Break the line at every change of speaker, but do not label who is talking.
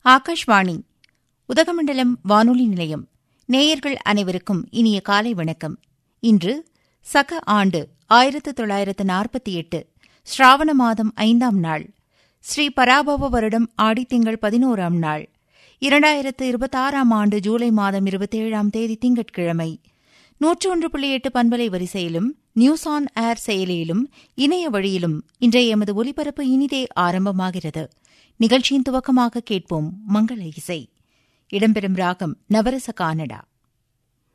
ஆகாஷ்வாணி உதகமண்டலம் வானொலி நிலையம் நேயர்கள் அனைவருக்கும் இனிய காலை வணக்கம் இன்று சக ஆண்டு ஆயிரத்து தொள்ளாயிரத்து நாற்பத்தி எட்டு ஸ்ராவண மாதம் ஐந்தாம் நாள் ஸ்ரீ பராபவ வருடம் ஆடித்திங்கள் பதினோராம் நாள் இரண்டாயிரத்து இருபத்தாறாம் ஆண்டு ஜூலை மாதம் இருபத்தேழாம் தேதி திங்கட்கிழமை நூற்று ஒன்று புள்ளி எட்டு பண்பலை வரிசையிலும் நியூஸ் ஆன் ஏர் செயலியிலும் இணைய வழியிலும் இன்றைய எமது ஒலிபரப்பு இனிதே ஆரம்பமாகிறது நிகழ்ச்சியின் துவக்கமாக கேட்போம் மங்கள இசை இடம்பெறும் ராகம் நவரச கானடா